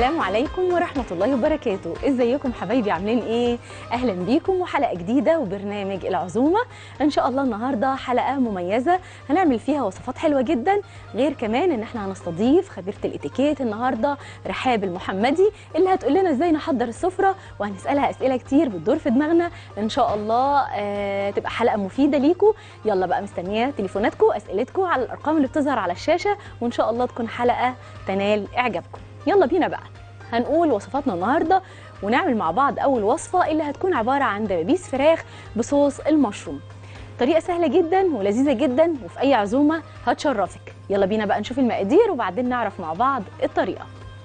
السلام عليكم ورحمة الله وبركاته ازيكم حبايبي عاملين ايه اهلا بيكم وحلقة جديدة وبرنامج العزومة ان شاء الله النهاردة حلقة مميزة هنعمل فيها وصفات حلوة جدا غير كمان ان احنا هنستضيف خبيرة الاتيكيت النهاردة رحاب المحمدي اللي هتقول لنا ازاي نحضر السفرة وهنسألها اسئلة كتير بتدور في دماغنا ان شاء الله آه تبقى حلقة مفيدة ليكم يلا بقى مستنية تليفوناتكم واسئلتكم على الارقام اللي بتظهر على الشاشة وان شاء الله تكون حلقة تنال اعجابكم يلا بينا بقى هنقول وصفاتنا النهارده ونعمل مع بعض اول وصفه اللي هتكون عباره عن دبابيس فراخ بصوص المشروم طريقه سهله جدا ولذيذه جدا وفي اي عزومه هتشرفك يلا بينا بقى نشوف المقادير وبعدين نعرف مع بعض الطريقه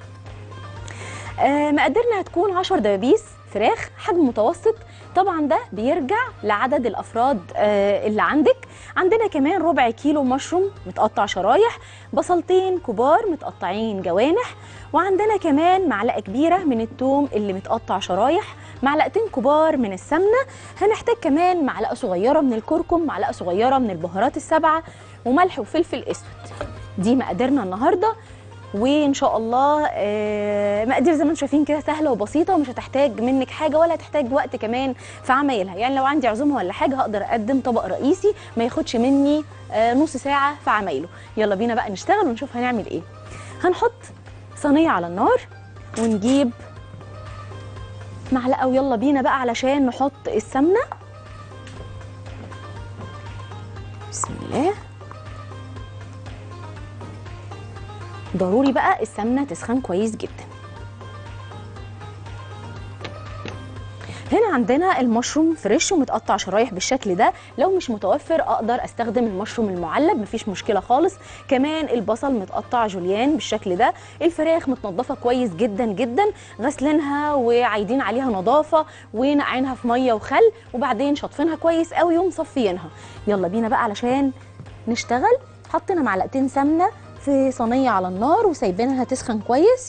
آه مقاديرنا هتكون 10 دبابيس فراخ حجم متوسط طبعا ده بيرجع لعدد الافراد آه اللي عندك عندنا كمان ربع كيلو مشروم متقطع شرايح بصلتين كبار متقطعين جوانح وعندنا كمان معلقه كبيره من الثوم اللي متقطع شرايح معلقتين كبار من السمنه هنحتاج كمان معلقه صغيره من الكركم معلقه صغيره من البهارات السبعه وملح وفلفل اسود دي مقاديرنا النهارده وان شاء الله آه، مقادير زي ما انتم شايفين كده سهله وبسيطه ومش هتحتاج منك حاجه ولا هتحتاج وقت كمان في عمايلها يعني لو عندي عزومه ولا حاجه هقدر اقدم طبق رئيسي ما ياخدش مني آه، نص ساعه في عمايله يلا بينا بقى نشتغل ونشوف هنعمل ايه هنحط صينيه على النار ونجيب معلقه ويلا بينا بقى علشان نحط السمنه بسم الله ضروري بقى السمنه تسخن كويس جدا هنا عندنا المشروم فريش ومتقطع شرايح بالشكل ده لو مش متوفر اقدر استخدم المشروم المعلب مفيش مشكله خالص كمان البصل متقطع جوليان بالشكل ده الفراخ متنضفه كويس جدا جدا غسلينها وعايدين عليها نظافه ونقعينها في ميه وخل وبعدين شاطفينها كويس قوي ومصفيينها يلا بينا بقى علشان نشتغل حطينا معلقتين سمنه في صينيه على النار وسايبينها تسخن كويس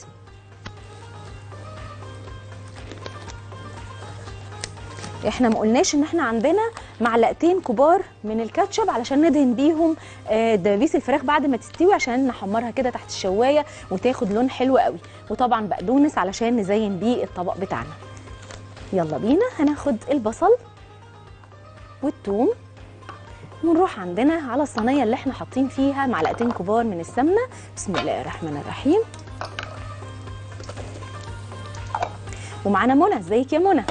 احنا ما قلناش ان احنا عندنا معلقتين كبار من الكاتشب علشان ندهن بيهم آه، دبابيس الفراخ بعد ما تستوي عشان نحمرها كده تحت الشوايه وتاخد لون حلو قوي وطبعا بقدونس علشان نزين بيه الطبق بتاعنا يلا بينا هناخد البصل والثوم ونروح عندنا على الصينيه اللي احنا حاطين فيها معلقتين كبار من السمنه بسم الله الرحمن الرحيم ومعانا منى ازيك يا منى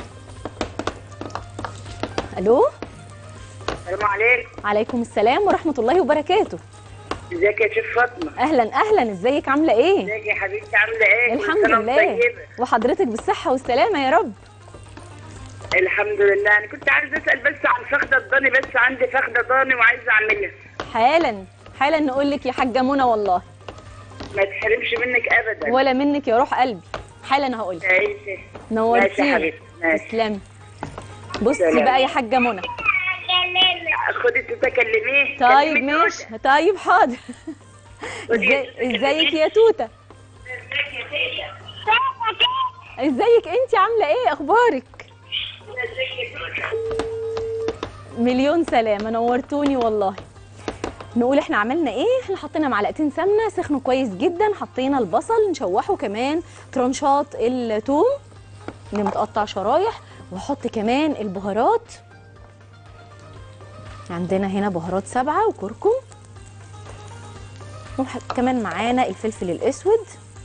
الو السلام عليكم عليكم السلام ورحمه الله وبركاته ازيك يا شيخ فاطمه اهلا اهلا ازيك عامله ايه ازيك يا حبيبتي عامله ايه كل الحمد سنة لله وأنت طيبة. وحضرتك بالصحه والسلامه يا رب الحمد لله انا كنت عايزه اسال بس عن فخده الضاني بس عندي فخده ضاني وعايزه اعملها حالا حالا نقول لك يا حاجه منى والله ما تحرمش منك ابدا ولا منك يا روح قلبي حالا هقول لك ماشي ماشي يا نورتيني حبيبتي ماشي تسلمي بصي سلام. بقى يا حاجه منى خدي تكلميه طيب كلمي ماشي توتة. طيب حاضر خدي ازاي توتة. ازيك يا توته ازيك يا تيتا ازيك انت عامله ايه اخبارك ازيك يا توتة مليون سلامه نورتوني والله نقول احنا عملنا ايه احنا حطينا معلقتين سمنه سخنوا كويس جدا حطينا البصل نشوحه كمان ترانشات الثوم اللي متقطع شرايح واحط كمان البهارات عندنا هنا بهارات سبعه وكركم وكمان معانا الفلفل الاسود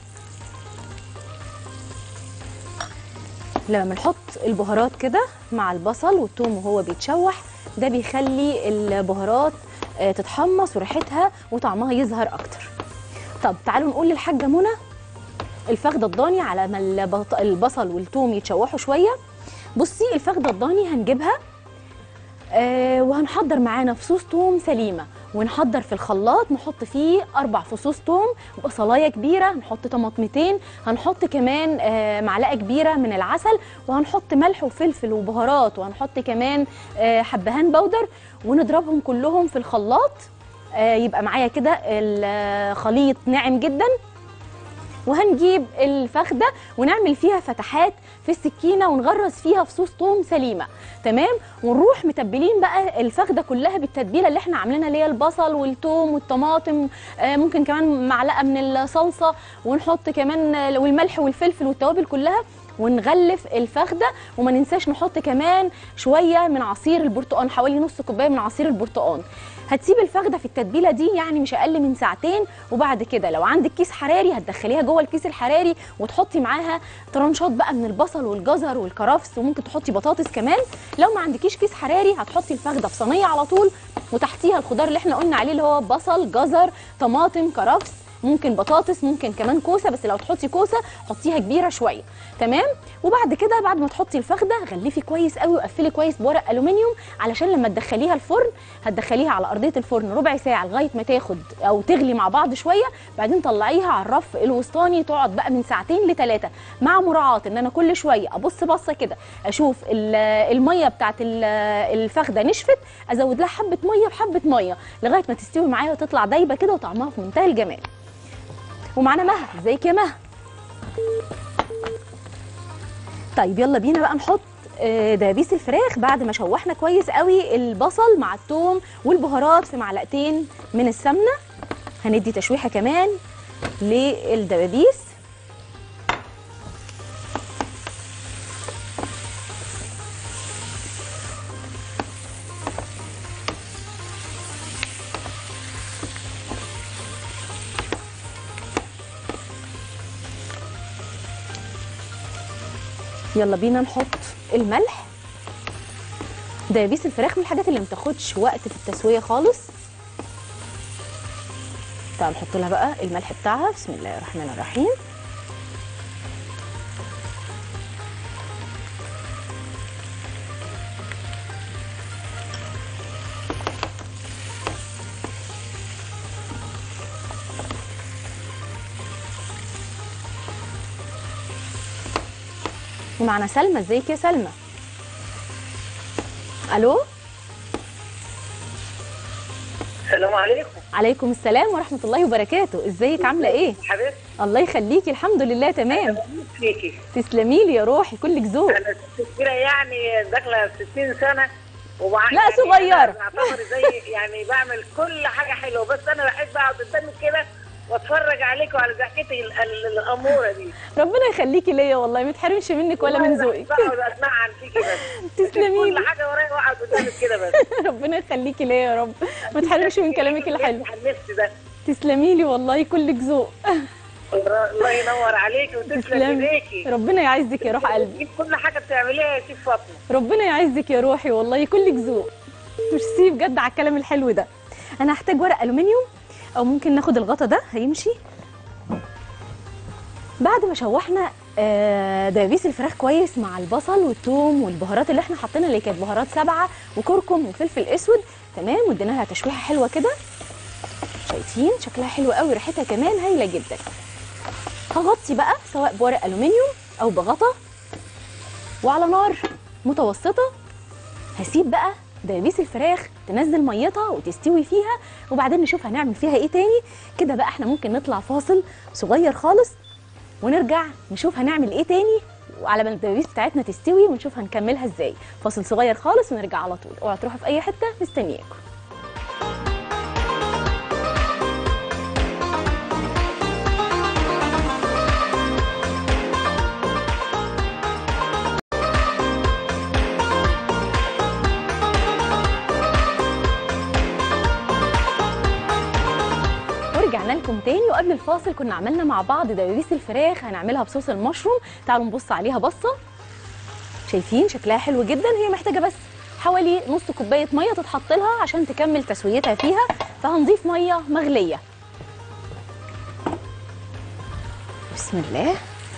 لما بنحط البهارات كده مع البصل والثوم وهو بيتشوح ده بيخلي البهارات آه، تتحمص وريحتها وطعمها يظهر اكتر طب تعالوا نقول للحاجه منى الفخده الضاني على ما البط- البصل والثوم يتشوحوا شويه بصي الفخده الضاني هنجيبها آه وهنحضر معانا فصوص توم سليمه ونحضر في الخلاط نحط فيه اربع فصوص توم بصلايه كبيره نحط طماطمتين هنحط كمان آه معلقه كبيره من العسل وهنحط ملح وفلفل وبهارات وهنحط كمان آه حبهان بودر ونضربهم كلهم في الخلاط آه يبقى معايا كده الخليط ناعم جدا وهنجيب الفخده ونعمل فيها فتحات في السكينه ونغرز فيها فصوص ثوم سليمه تمام ونروح متبلين بقى الفخده كلها بالتتبيله اللي احنا عاملينها اللي هي البصل والثوم والطماطم آه ممكن كمان معلقه من الصلصه ونحط كمان آه، والملح والفلفل والتوابل كلها ونغلف الفخده وما ننساش نحط كمان شويه من عصير البرتقال حوالي نص كوبايه من عصير البرتقال هتسيب الفخده في التتبيله دي يعني مش اقل من ساعتين وبعد كده لو عندك كيس حراري هتدخليها جوه الكيس الحراري وتحطي معاها طرنشات بقى من البصل والجزر والكرفس وممكن تحطي بطاطس كمان لو ما عندكيش كيس حراري هتحطي الفخده في صينيه على طول وتحتيها الخضار اللي احنا قلنا عليه اللي هو بصل جزر طماطم كرفس ممكن بطاطس ممكن كمان كوسه بس لو تحطي كوسه حطيها كبيره شويه تمام وبعد كده بعد ما تحطي الفخده غلفي كويس قوي وقفلي كويس بورق الومنيوم علشان لما تدخليها الفرن هتدخليها على ارضيه الفرن ربع ساعه لغايه ما تاخد او تغلي مع بعض شويه بعدين طلعيها على الرف الوسطاني تقعد بقى من ساعتين لثلاثه مع مراعاه ان انا كل شويه ابص بصه كده اشوف ال- الميه بتاعت ال- الفخده نشفت ازود لها حبه ميه بحبه ميه لغايه ما تستوي معايا وتطلع دايبه كده وطعمها في منتهى الجمال ومعانا مها ازيك يا مها طيب يلا بينا بقى نحط آه، دبابيس الفراخ بعد ما شوحنا كويس قوي البصل مع الثوم والبهارات في معلقتين من السمنه هندي تشويحه كمان للدبابيس يلا بينا نحط الملح دبابيس الفراخ من الحاجات اللي ما بتاخدش وقت في التسويه خالص تعال نحط لها بقى الملح بتاعها بسم الله الرحمن الرحيم ومعنا سلمى ازيك يا سلمى الو السلام عليكم عليكم السلام ورحمه الله وبركاته ازيك عامله ايه حبيبتي الله يخليكي الحمد لله تمام بموت فيكي تسلمي لي يا روحي كلك ذوق انا ست كبيره يعني داخله في 60 سنه وبع... لا، يعني صغيرة. أنا بعتبر زي يعني بعمل كل حاجه حلوه بس انا بحب اقعد قدامك كده واتفرج عليك وعلى ضحكتي ال- ال- الاموره دي ربنا يخليكي ليا والله ما تحرمش منك ولا من والله ذوقك بقعد اتمعن فيكي بس تسلمي لي كل حاجه ورايا واقعد قدامك كده بس ربنا يخليكي ليا يا رب ما تحرمش من كلامك الحلو عن نفسي ده تسلمي لي والله كلك ذوق الله ينور عليكي وتسلم تسلمي ايديكي ربنا يعزك يا روح قلبي جيب كل حاجه بتعمليها يا سيف فاطمه ربنا يعزك يا روحي والله كلك ذوق ميرسي بجد على الكلام الحلو ده انا هحتاج ورق الومنيوم او ممكن ناخد الغطا ده هيمشي بعد ما شوحنا آه، دبابيس الفراخ كويس مع البصل والثوم والبهارات اللي احنا حاطينها اللي كانت بهارات سبعه وكركم وفلفل اسود تمام وادينا لها تشويحه حلوه كده شايفين شكلها حلو قوي ريحتها كمان هايله جدا هغطي بقى سواء بورق الومنيوم او بغطا وعلى نار متوسطه هسيب بقى دبابيس الفراخ تنزل ميتها وتستوي فيها وبعدين نشوف هنعمل فيها ايه تاني كده بقى احنا ممكن نطلع فاصل صغير خالص ونرجع نشوف هنعمل ايه تاني وعلى ما الدبابيس بتاعتنا تستوي ونشوف هنكملها ازاي فاصل صغير خالص ونرجع على طول اوعوا تروحوا في اي حته مستنياكم ورجعنا لكم تاني وقبل الفاصل كنا عملنا مع بعض دبابيس الفراخ هنعملها بصوص المشروم تعالوا نبص عليها بصه شايفين شكلها حلو جدا هي محتاجه بس حوالي نص كوبايه ميه تتحط لها عشان تكمل تسويتها فيها فهنضيف ميه مغليه بسم الله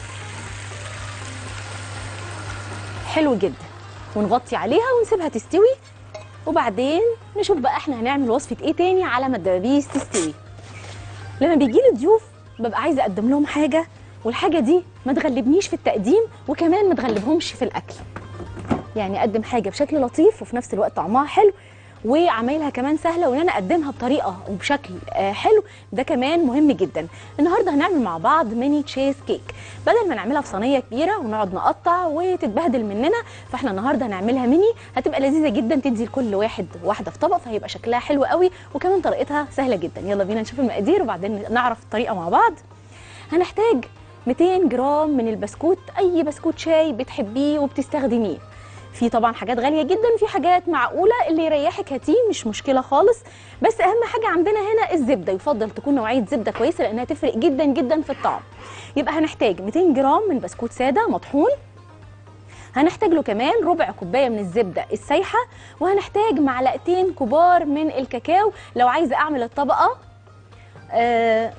حلو جدا ونغطي عليها ونسيبها تستوي وبعدين نشوف بقى احنا هنعمل وصفه ايه تاني على ما الدبابيس تستوي لما بيجي لي ضيوف ببقى عايزه اقدم لهم حاجه والحاجه دي ما تغلبنيش في التقديم وكمان ما تغلبهمش في الاكل يعني اقدم حاجه بشكل لطيف وفي نفس الوقت طعمها حلو وعمايلها كمان سهله وان انا اقدمها بطريقه وبشكل آه، حلو ده كمان مهم جدا النهارده هنعمل مع بعض ميني تشيز كيك بدل ما نعملها في صينيه كبيره ونقعد نقطع وتتبهدل مننا فاحنا النهارده هنعملها ميني هتبقى لذيذه جدا تدي لكل واحد واحده في طبق فهيبقى شكلها حلو قوي وكمان طريقتها سهله جدا يلا بينا نشوف المقادير وبعدين نعرف الطريقه مع بعض هنحتاج 200 جرام من البسكوت اي بسكوت شاي بتحبيه وبتستخدميه في طبعا حاجات غاليه جدا في حاجات معقوله اللي يريحك هاتيه مش مشكله خالص بس اهم حاجه عندنا هنا الزبده يفضل تكون نوعيه زبده كويسه لانها تفرق جدا جدا في الطعم يبقى هنحتاج 200 جرام من بسكوت ساده مطحون هنحتاج له كمان ربع كوبايه من الزبده السايحه وهنحتاج معلقتين كبار من الكاكاو لو عايزه اعمل الطبقه آه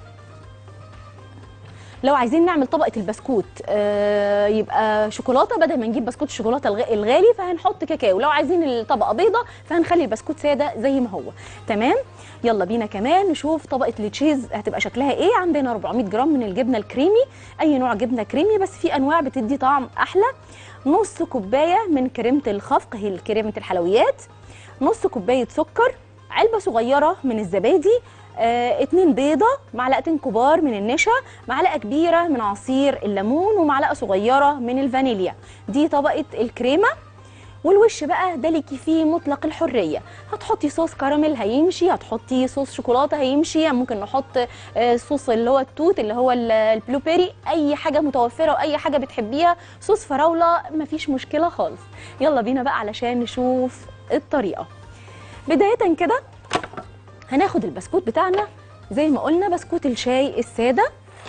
لو عايزين نعمل طبقه البسكوت آه يبقى شوكولاته بدل ما نجيب بسكوت الشوكولاته الغ- الغالي فهنحط كاكاو لو عايزين الطبقه بيضه فهنخلي البسكوت ساده زي ما هو تمام يلا بينا كمان نشوف طبقه التشيز هتبقى شكلها ايه عندنا 400 جرام من الجبنه الكريمي اي نوع جبنه كريمي بس في انواع بتدي طعم احلى نص كوبايه من كريمه الخفق هي كريمه الحلويات نص كوبايه سكر علبه صغيره من الزبادي آه، اتنين بيضة معلقتين كبار من النشا معلقة كبيرة من عصير الليمون ومعلقة صغيرة من الفانيليا دي طبقة الكريمة والوش بقى ده ليكي فيه مطلق الحريه هتحطي صوص كراميل هيمشي هتحطي صوص شوكولاته هيمشي ممكن نحط آه، صوص اللي هو التوت اللي هو ال- البلو بيري اي حاجه متوفره واي حاجه بتحبيها صوص فراوله مفيش مشكله خالص يلا بينا بقى علشان نشوف الطريقه بدايه كده هناخد البسكوت بتاعنا زي ما قلنا بسكوت الشاي الساده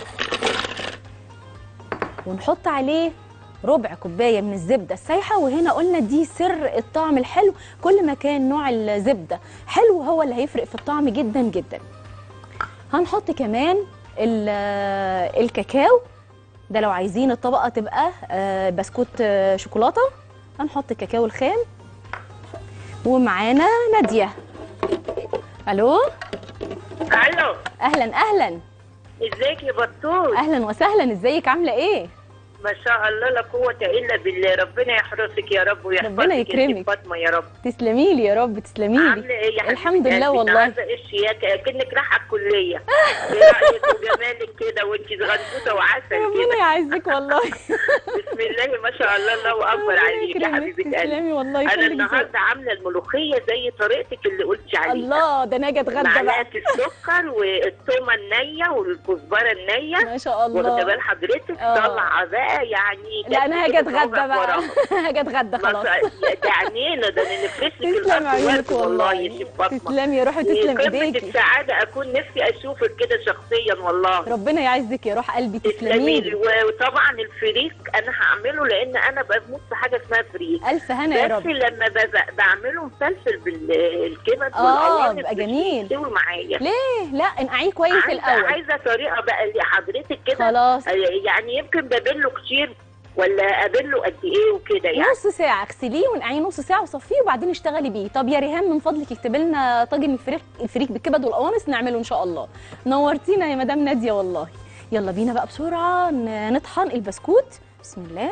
ونحط عليه ربع كوبايه من الزبده السايحه وهنا قلنا دي سر الطعم الحلو كل ما كان نوع الزبده حلو هو اللي هيفرق في الطعم جدا جدا هنحط كمان ال- الكاكاو ده لو عايزين الطبقه تبقى آه، بسكوت آه، شوكولاته هنحط الكاكاو الخام ومعانا ناديه الو الو اهلا اهلا ازيك يا بطول اهلا وسهلا ازيك عامله ايه ما شاء الله لا قوه الا بالله ربنا يحرسك يا رب ويحفظك ربنا انت يكرمك. فاطمه يا رب تسلمي لي يا رب تسلمي لي عامله ايه يا حبيبه الحمد لله قلبي؟ والله. عايزه ايه الشياكه كأنك رايحه الكليه ايه رايك وجمالك كده وانت صغنطوطه وعسل ربنا كده يعزك والله بسم الله ما شاء الله الله اكبر ربنا عليك يا يكرمك. حبيبه قلبي تسلمي والله انا يخليك ذوق. النهارده عامله الملوخيه زي طريقتك اللي قلتي عليها الله ده انا اجي اتغدى بقى معلقه السكر والثومه النيه والكزبره النيه ما شاء واخده الله بال حضرتك آه. طالعه بقى يعني لا انا هاجي اتغدى بتوجع بقى وراها. هاجي اتغدى ما خلاص ف- ده عينينا ده انا نفرش لك تسلم الارض عيونك ورد والله يا والله شيخ فاطمه تسلمي يا روحي تسلم قمة ايديكي السعادة أكون نفسي أشوفك كده شخصيا والله ربنا يعزك يا روح قلبي تسلمي تسلمي لي لي وطبعا الفريك أنا هعمله لأن أنا بموت في حاجة اسمها فريك الف هنا يا بس رب لما بز- بعمله مفلفل بالكبد آه، والقوانص بيبقى مش جميل. بيستوي معايا ليه لا انقعيه كويس عايزة, الاول عايزة طريقة بقى لحضرتك كده خلاص يعني يمكن بابله كتير ولا قابله قد ايه وكده يعني نص ساعة اغسليه ونقعيه نص ساعة وصفيه وبعدين اشتغلي بيه، طب يا ريهام من فضلك اكتبي لنا طاجن الفريك الفريك بالكبد والقوانص نعمله ان شاء الله. نورتينا يا مدام نادية والله. يلا بينا بقى بسرعة ن- نطحن البسكوت، بسم الله.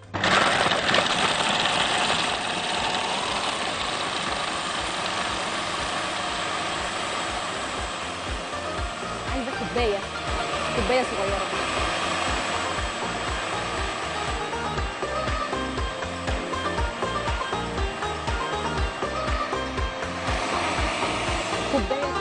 عايزة كوباية كوباية صغيرة كوباية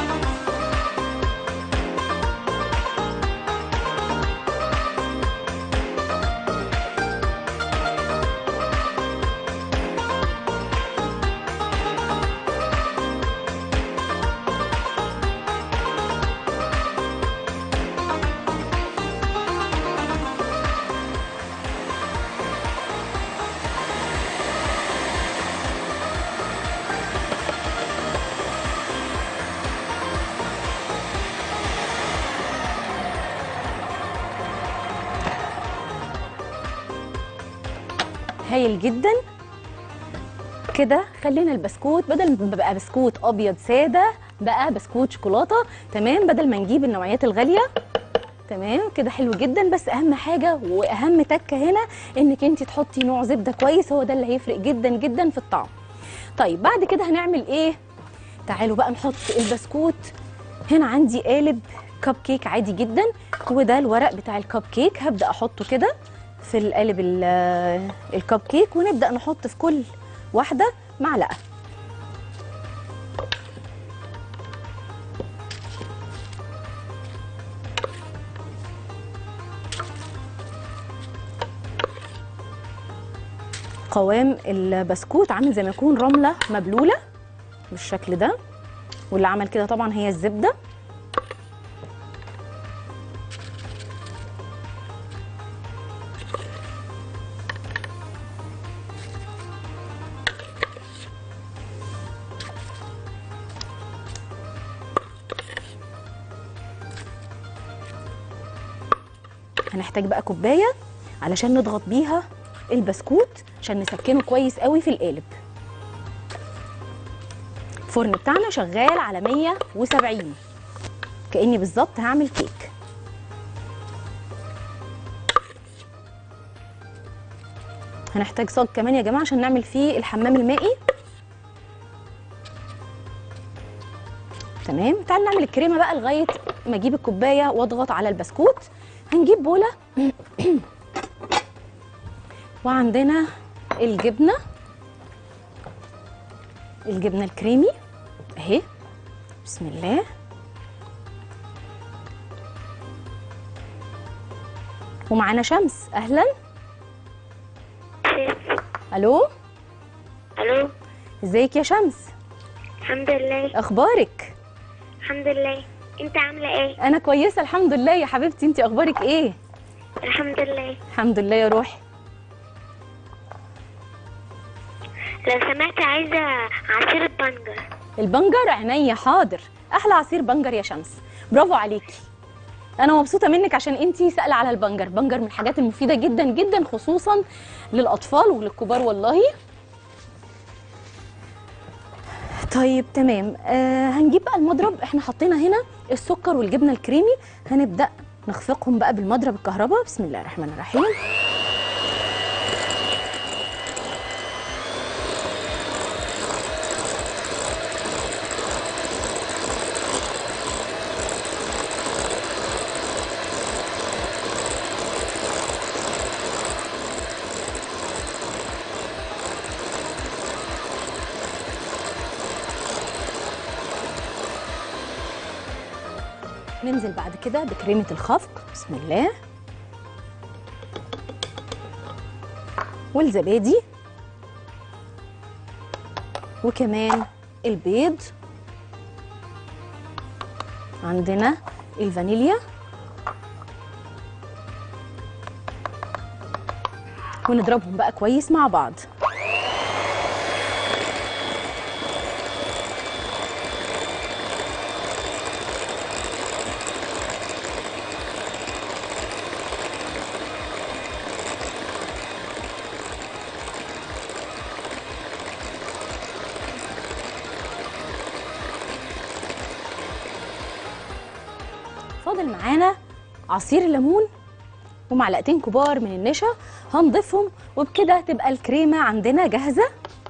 هايل جدا كده خلينا البسكوت بدل ما بقى بسكوت ابيض ساده بقى بسكوت شوكولاته تمام بدل ما نجيب النوعيات الغاليه تمام كده حلو جدا بس اهم حاجه واهم تكه هنا انك انت تحطي نوع زبده كويس هو ده اللي هيفرق جدا جدا في الطعم طيب بعد كده هنعمل ايه تعالوا بقى نحط البسكوت هنا عندي قالب كب كيك عادي جدا وده الورق بتاع الكب كيك هبدا احطه كده في القالب ال- الكب كيك ونبدا نحط في كل واحده معلقه قوام البسكوت عامل زي ما يكون رمله مبلوله بالشكل ده واللي عمل كده طبعا هي الزبده هنحتاج بقى كوبايه علشان نضغط بيها البسكوت عشان نسكنه كويس قوي في القالب الفرن بتاعنا شغال على 170 كاني بالظبط هعمل كيك هنحتاج صاج كمان يا جماعه عشان نعمل فيه الحمام المائي تمام تعال نعمل الكريمه بقى لغايه ما اجيب الكوبايه واضغط على البسكوت هنجيب بوله وعندنا الجبنه الجبنه الكريمي اهي بسم الله ومعانا شمس اهلا الو الو ازيك يا شمس الحمد لله اخبارك الحمد لله انت عامله ايه انا كويسه الحمد لله يا حبيبتي انت اخبارك ايه الحمد لله الحمد لله يا روحي لو سمحت عايزه عصير بنجر البنجر عينيا حاضر احلى عصير بنجر يا شمس برافو عليكي انا مبسوطه منك عشان انتي سائله على البنجر بنجر من الحاجات المفيده جدا جدا خصوصا للاطفال وللكبار والله طيب تمام آه هنجيب بقى المضرب احنا حطينا هنا السكر والجبنه الكريمي هنبدا نخفقهم بقى بالمضرب الكهرباء بسم الله الرحمن الرحيم ننزل بعد كده بكريمة الخفق بسم الله والزبادي وكمان البيض عندنا الفانيليا ونضربهم بقى كويس مع بعض فاضل معانا عصير الليمون ومعلقتين كبار من النشا هنضيفهم وبكده تبقى الكريمه عندنا جاهزه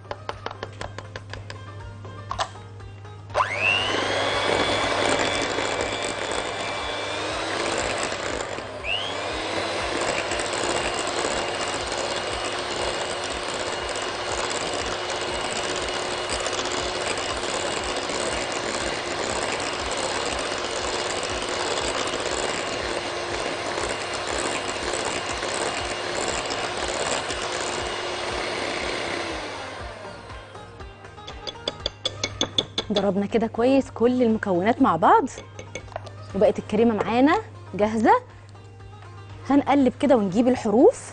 ضربنا كده كويس كل المكونات مع بعض وبقت الكريمه معانا جاهزه هنقلب كده ونجيب الحروف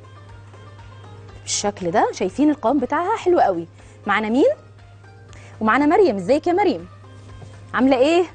بالشكل ده شايفين القوام بتاعها حلو قوي معانا مين ومعانا مريم ازيك يا مريم عامله ايه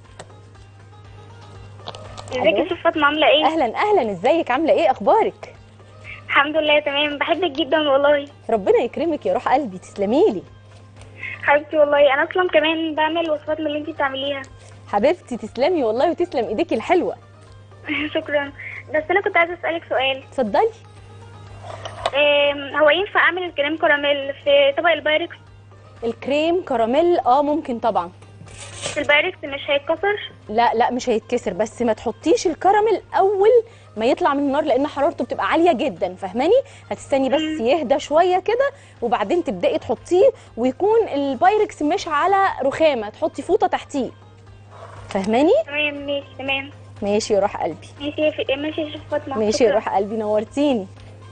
ازيك يا ست فاطمه عامله ايه اهلا اهلا ازيك عامله ايه اخبارك الحمد لله تمام بحبك جدا والله ربنا يكرمك يا روح قلبي تسلمي لي حبيبتي والله انا اصلا كمان بعمل وصفات من اللي انت بتعمليها حبيبتي تسلمي والله وتسلم ايديكي الحلوه شكرا بس انا كنت عايزه اسالك سؤال اتفضلي أم، هو ينفع اعمل الكريم كراميل في طبق البايركس الكريم كراميل اه ممكن طبعا البايركس مش هيتكسر لا لا مش هيتكسر بس ما تحطيش الكراميل اول ما يطلع من النار لان حرارته بتبقى عاليه جدا فاهماني هتستني بس يهدى شويه كده وبعدين تبداي تحطيه ويكون البايركس مش على رخامه تحطي فوطه تحتيه فاهماني تمام ماشي تمام ماشي يا روح قلبي ماشي يا في- ماشي يا شيخ فاطمه ماشي يا شكراً. روح قلبي نورتيني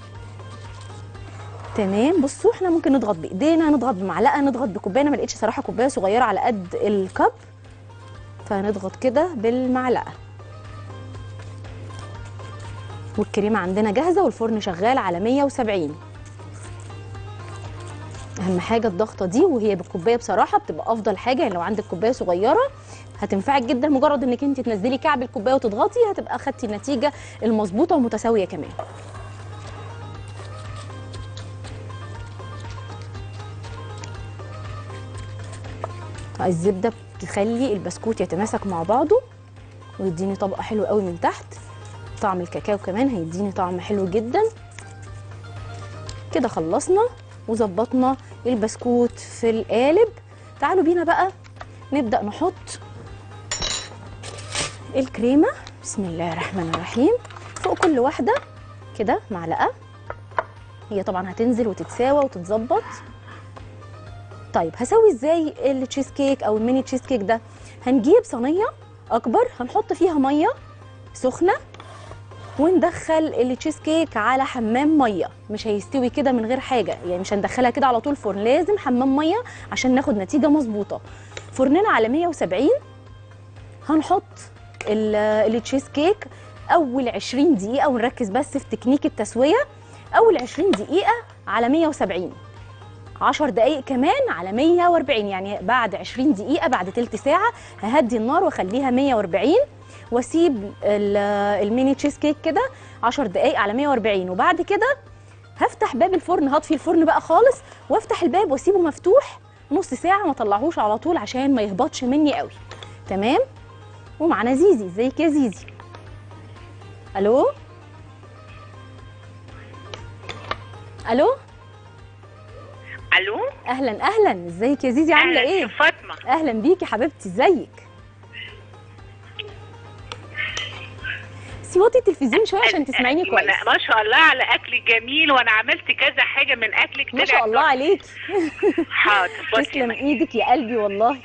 تمام بصوا احنا ممكن نضغط بايدينا نضغط بمعلقه نضغط بكوبايه انا ما لقيتش صراحه كوبايه صغيره على قد الكب فنضغط كده بالمعلقه والكريمه عندنا جاهزه والفرن شغال على 170 اهم حاجه الضغطه دي وهي بالكوبايه بصراحه بتبقى افضل حاجه يعني لو عندك كوبايه صغيره هتنفعك جدا مجرد انك انت تنزلي كعب الكوبايه وتضغطي هتبقى اخدتي النتيجه المظبوطه ومتساويه كمان الزبده بتخلي البسكوت يتماسك مع بعضه ويديني طبقه حلوه قوي من تحت طعم الكاكاو كمان هيديني طعم حلو جدا كده خلصنا وظبطنا البسكوت في القالب تعالوا بينا بقى نبدا نحط الكريمه بسم الله الرحمن الرحيم فوق كل واحده كده معلقه هي طبعا هتنزل وتتساوى وتتظبط طيب هسوي ازاي التشيز كيك او الميني تشيز كيك ده هنجيب صينيه اكبر هنحط فيها ميه سخنه وندخل التشيز كيك على حمام ميه مش هيستوي كده من غير حاجه يعني مش هندخلها كده على طول فرن لازم حمام ميه عشان ناخد نتيجه مظبوطه فرننا على 170 هنحط ال- التشيز كيك اول 20 دقيقه ونركز بس في تكنيك التسويه اول 20 دقيقه على 170 10 دقايق كمان على 140 يعني بعد 20 دقيقة بعد تلت ساعة ههدي النار واخليها 140 واسيب ال- الميني تشيز كيك كده 10 دقايق على 140 وبعد كده هفتح باب الفرن هطفي الفرن بقى خالص وافتح الباب واسيبه مفتوح نص ساعة ما اطلعهوش على طول عشان ما يهبطش مني قوي تمام ومعانا زيزي ازيك يا زيزي الو الو الو اهلا اهلا ازيك يا زيزي عامله أهلاً، ايه شيف فاطمه اهلا بيكي حبيبتي ازيك سيوطي التلفزيون شويه عشان تسمعيني أنا- كويس ما شاء الله على اكل جميل وانا عملت كذا حاجه من اكلك ما طلعت شاء الله عليكي حاضر تسلم تسلم ايدك يا قلبي والله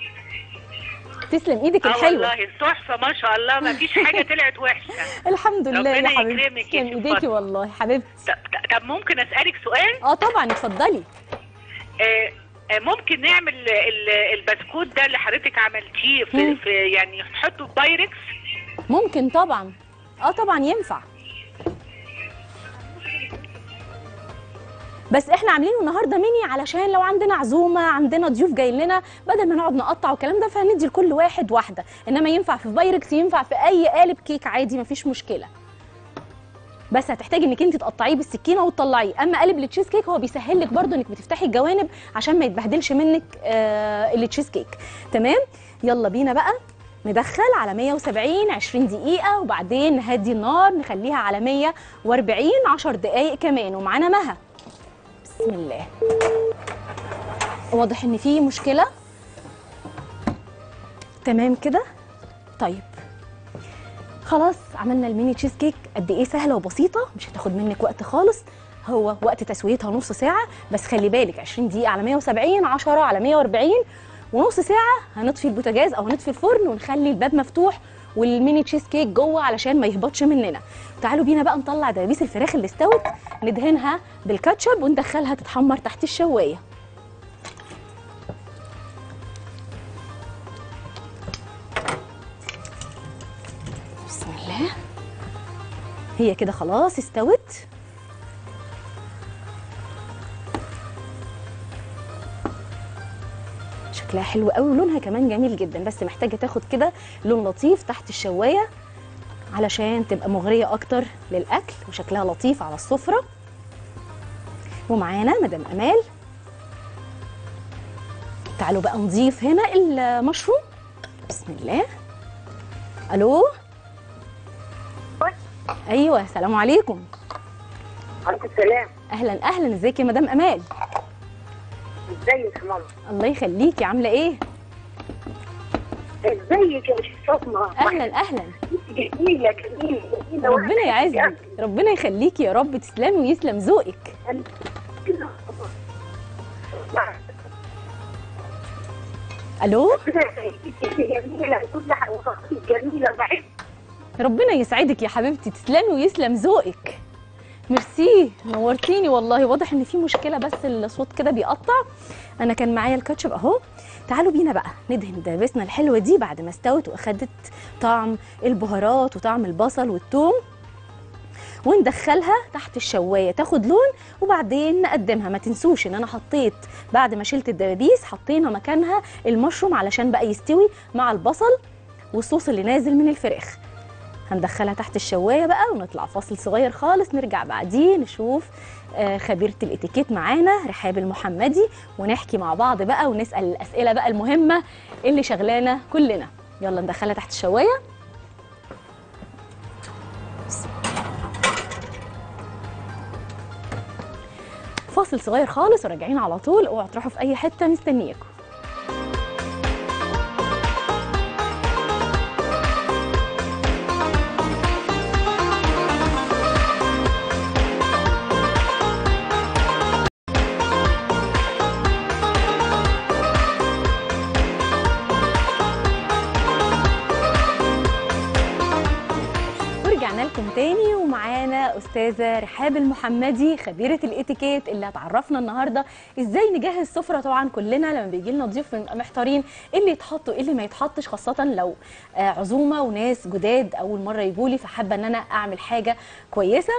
تسلم ايدك اه الحلوه والله تحفه ما شاء الله ما فيش حاجه طلعت وحشه الحمد لله يا ربنا حبيبتي يكرمك يا تسلم شيف ايديكي فاطمة. والله حبيبتي طب, طب ممكن اسالك سؤال اه طبعا اتفضلي آه آه، ممكن نعمل ال- البسكوت ده اللي حضرتك عملتيه في, مم. في يعني نحطه في بايركس ممكن طبعا اه طبعا ينفع بس احنا عاملينه النهارده ميني علشان لو عندنا عزومه عندنا ضيوف جايين لنا بدل ما نقعد نقطع والكلام ده فهندي لكل واحد واحده انما ينفع في بايركس ينفع في اي قالب كيك عادي مفيش مشكله بس هتحتاجي انك انت تقطعيه بالسكينه وتطلعيه اما قالب التشيز كيك هو بيسهل لك برده انك بتفتحي الجوانب عشان ما يتبهدلش منك آه التشيز كيك تمام يلا بينا بقى ندخل على 170 20 دقيقة وبعدين نهدي النار نخليها على 140 10 دقايق كمان ومعانا مها بسم الله واضح ان في مشكلة تمام كده طيب خلاص عملنا الميني تشيز كيك قد ايه سهله وبسيطه مش هتاخد منك وقت خالص هو وقت تسويتها نص ساعه بس خلي بالك 20 دقيقه على 170 10 على 140 ونص ساعه هنطفي البوتاجاز او هنطفي الفرن ونخلي الباب مفتوح والميني تشيز كيك جوه علشان ما يهبطش مننا تعالوا بينا بقى نطلع دبابيس الفراخ اللي استوت ندهنها بالكاتشب وندخلها تتحمر تحت الشوايه بسم الله هي كده خلاص استوت شكلها حلو قوي ولونها كمان جميل جدا بس محتاجه تاخد كده لون لطيف تحت الشوايه علشان تبقى مغريه اكتر للاكل وشكلها لطيف على السفره ومعانا مدام امال تعالوا بقى نضيف هنا المشروم بسم الله الو ايوه السلام عليكم عليكم السلام اهلا اهلا ازيك يا مدام امال ازيك يا ماما الله يخليكي عامله ايه ازيك يا مش فاطمه اهلا اهلا جميله جميله جميله ربنا يعزك ربنا يخليكي يا رب تسلمي ويسلم ذوقك الو جميله كل حاجه جميله بحب ربنا يسعدك يا حبيبتي تسلمي ويسلم ذوقك ميرسي نورتيني والله واضح ان في مشكله بس الصوت كده بيقطع انا كان معايا الكاتشب اهو تعالوا بينا بقى ندهن دبسنا الحلوه دي بعد ما استوت واخدت طعم البهارات وطعم البصل والثوم وندخلها تحت الشوايه تاخد لون وبعدين نقدمها ما تنسوش ان انا حطيت بعد ما شلت الدبابيس حطينا مكانها المشروم علشان بقى يستوي مع البصل والصوص اللي نازل من الفراخ هندخلها تحت الشوايه بقى ونطلع فاصل صغير خالص نرجع بعدين نشوف آه، خبيره الاتيكيت معانا رحاب المحمدي ونحكي مع بعض بقى ونسال الاسئله بقى المهمه اللي شغلانا كلنا يلا ندخلها تحت الشوايه فاصل صغير خالص وراجعين على طول اوعوا تروحوا في اي حته مستنياكم ورجعنا لكم تاني ومعانا استاذه رحاب المحمدي خبيره الاتيكيت اللي هتعرفنا النهارده ازاي نجهز سفره طبعا كلنا لما بيجي لنا ضيوف بنبقى محتارين ايه اللي يتحط وايه اللي ما يتحطش خاصه لو آه، عزومه وناس جداد اول مره يجوا لي فحابه ان انا اعمل حاجه كويسه